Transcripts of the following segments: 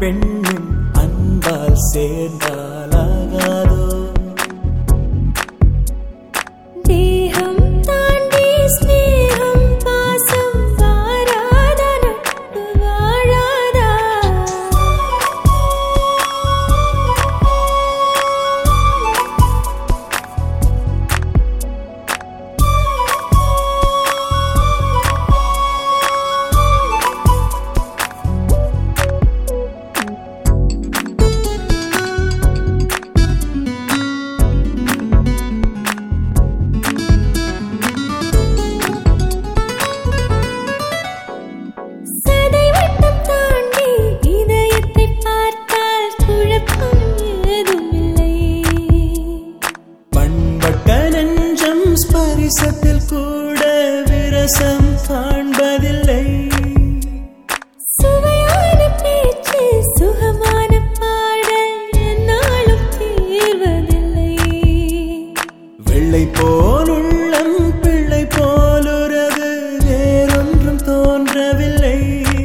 பெண்ணும் அன்பால் சேர்ந்தாலாகாதோ தேகம் தாண்டி ஸ்நேகம் பாசம் வாராத நட்பு வாழாதா சதை வட்டம் தாண்டி இதயத்தை பார்த்தால் குழப்பம் ஏதும் இல்லை பண்பட்ட நெஞ்சம் ஸ்பரிசத்தில் கூட விரசம் காண்பதில்லை சுவையான பேச்சு சுகமான பாடல் என்னாலும் தீர்வதில்லை வெள்ளை போல் உள்ளம் பிள்ளை போலுறது வேறொன்றும் தோன்றவில்லை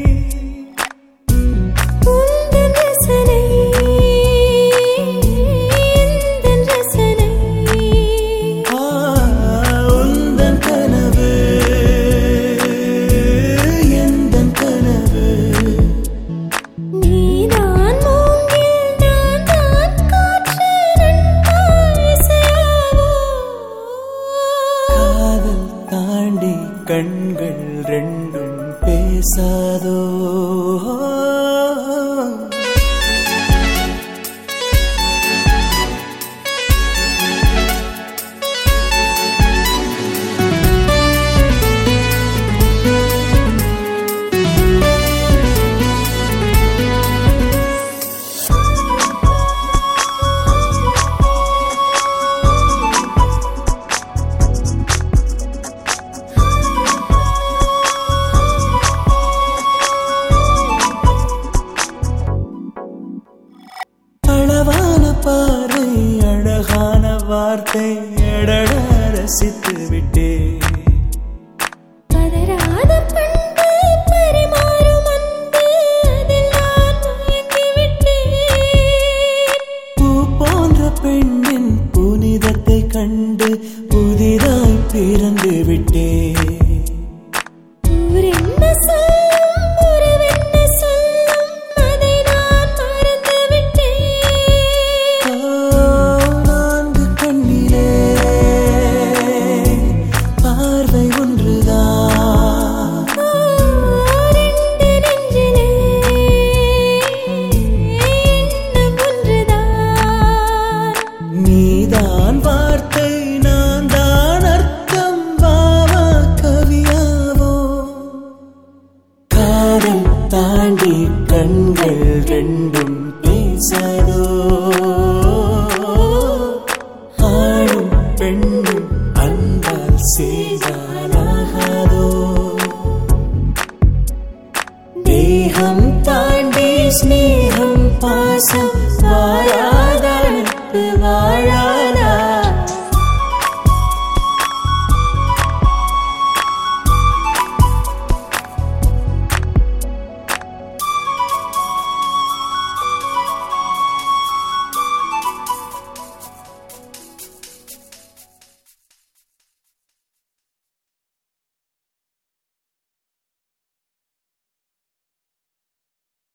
உந்தன் ரசனை எந்தன் ரசனை ஆ, உந்தன் கனவு எந்தன் கனவு நீதான் மூங்கில் நான் தான் காற்று நண்பா இசையாவோ காதல் தாண்டி கண்கள் ரெண்டும் பேசாதோ அளவான பார்வை அழகான வார்த்தை எடட ரசித்து விட்டேன் பதறாத பண்பு பரிமாறும் அன்பு அதில் நான் மயங்கி விட்டேன் பூ போன்ற பெண்ணின் புனிதத்தை கண்டு புதிதாய் பிறந்து விட்டேன் ஊரென்ன சொல்லும் உறவென்ன சொல்லும் அதை நான் மறந்து விட்டேன் ஓ, நான்கு கண்ணிலே பார்வை ஒன்றுதான் ரெண்டு நெஞ்சிலே எண்ணம் ஒன்றுதான் நீதான் வார்த்தை நான் தான் அர்த்தம் வாவா கவியாவோ காதல் தாண்டி கண்கள் ரெண்டும் பேசாதோ ஆணும் பெண்ணும் அன்பால் செய்தாலாகாதோ தேகம் தாண்டி ஸ்நேகம் பாசம் வாரா